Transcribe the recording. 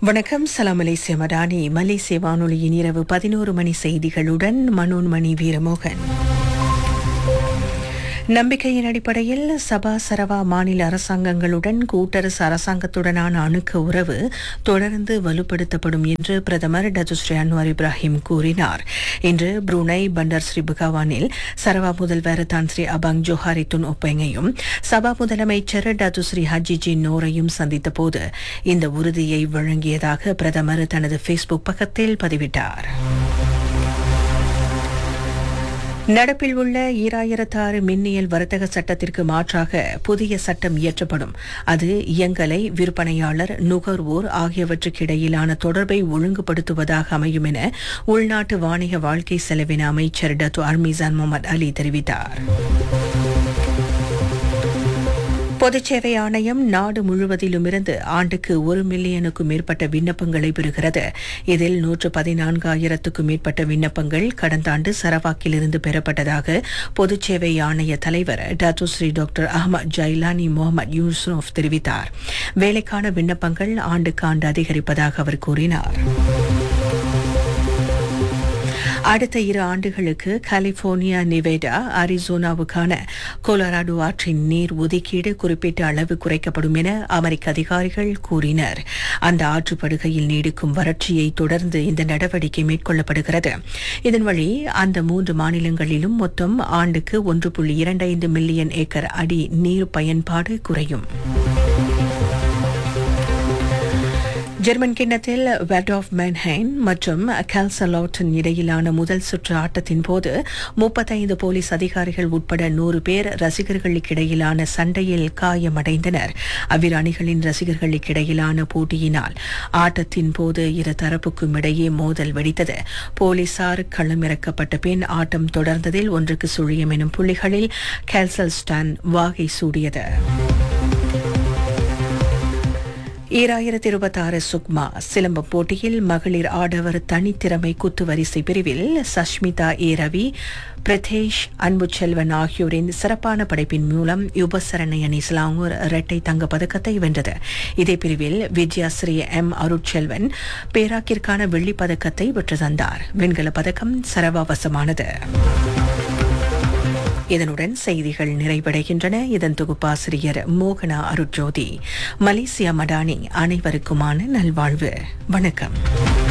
வணக்கம் சலாம் மலேசிய மடானி மலேசிய வானொலியின் இரவு பதினோரு மணி செய்திகளுடன் மனோன்மணி வீரமோகன் நம்பிக்கையின் அடிப்படையில் சபா சரவா மாநில அரசாங்கங்களுடன் கூட்டரசு அரசாங்கத்துடனான அணுக்க உறவு தொடர்ந்து வலுப்படுத்தப்படும் என்று பிரதமர் டதுஸ்ரீ அன்வார் இப்ராஹிம் கூறினார் இன்று புரூனை பண்டர் ஸ்ரீ புகாவானில் சரவா முதல்வர் தான் ஸ்ரீ அபாங் ஜோஹாரித்துன் ஒப்பைங்கையும் சபா முதலமைச்சர் டதுஸ்ரீ ஹஜிஜி நோரையும் சந்தித்த போது இந்த உறுதியை வழங்கியதாக பிரதமர் தனது ஃபேஸ்புக் பக்கத்தில் பதிவிட்டார் நடப்பில் உள்ள ஈராயிரத்து ஆறு மின்னியல் வர்த்தக சட்டத்திற்கு மாற்றாக புதிய சட்டம் இயற்றப்படும் அது இயங்கலை விற்பனையாளர் நுகர்வோர் ஆகியவற்றுக்கிடையிலான தொடர்பை ஒழுங்குபடுத்துவதாக அமையும் என உள்நாட்டு வாணிக வாழ்க்கை செலவின அமைச்சர் டத்து அர்மிசான் முகமது அலி தெரிவித்தார் பொதுச்சேவை ஆணையம் நாடு முழுவதிலுமிருந்து ஆண்டுக்கு ஒரு மில்லியனுக்கும் மேற்பட்ட விண்ணப்பங்களை பெறுகிறது இதில் நூற்று பதினான்காயிரத்துக்கும் மேற்பட்ட விண்ணப்பங்கள் கடந்த ஆண்டு சரவாக்கிலிருந்து பெறப்பட்டதாக பொதுச்சேவை ஆணைய தலைவர் doctor Seri doctor Ahmad Jailani Mohamed Yusof தெரிவித்தார் வேலைக்கான விண்ணப்பங்கள் ஆண்டுக்கு ஆண்டு அதிகரிப்பதாக அவர் கூறினார் அடுத்த இரு ஆண்டுகளுக்கு கலிபோர்னியா நிவேடா அரிசோனாவுக்கான கொலராடோ ஆற்றின் நீர் ஒதுக்கீடு குறிப்பிட்ட அளவு குறைக்கப்படும் என அமெரிக்க அதிகாரிகள் கூறினர் அந்த ஆற்றுப்படுகையில் நீடிக்கும் வறட்சியை தொடர்ந்து இந்த நடவடிக்கை மேற்கொள்ளப்படுகிறது இதன் வழி அந்த மூன்று மாநிலங்களிலும் மொத்தம் ஆண்டுக்கு ஒன்று புள்ளி இரண்டைந்து மில்லியன் ஏக்கர் அடி நீர் பயன்பாடு குறையும் ஜெர்மன் கிண்ணத்தில் வெட் ஆஃப் மென்ஹைன் மற்றும் கேல்சலாட்டன் இடையிலான முதல் சுற்று ஆட்டத்தின் போது முப்பத்தைந்து போலீஸ் அதிகாரிகள் உட்பட நூறு பேர் ரசிகர்களுக்கிடையிலான சண்டையில் காயமடைந்தனர் அவ்விரு அணிகளின் ரசிகர்களுக்கிடையிலான போட்டியினால் ஆட்டத்தின் போது இரு தரப்புக்கும் இடையே மோதல் வெடித்தது போலீசார் களமிறக்கப்பட்ட பின் ஆட்டம் தொடர்ந்ததில் ஒன்றுக்கு சுழியம் எனும் புள்ளிகளில் கேல்சல்ஸ்டான் வாகை சூடியது ஈராயிரத்தி இருபத்தி ஆறு சுக்மா சிலம்ப போட்டியில் மகளிர் ஆடவர் தனித்திறமை குத்துவரிசை பிரிவில் சஷ்மிதா ஏ ரவி பிரதேஷ் அன்புச்செல்வன் ஆகியோரின் சிறப்பான படைப்பின் மூலம் யுபசரணை அணி சிலாங்கூர் இரட்டை தங்கப் பதக்கத்தை வென்றது இதே பிரிவில் வித்யாஸ்ரீ எம் அருட்செல்வன் பேராக்கிற்கான வெள்ளிப் பதக்கத்தை பெற்று தந்தார் வெண்கலப் பதக்கம் சரவாவசமானது இதனுடன் செய்திகள் நிறைவடைகின்றன இதன் தொகுப்பாசிரியர் மோகனா அருட்ஜோதி மலேசியா மடானி அனைவருக்குமான நல்வாழ்வு வணக்கம்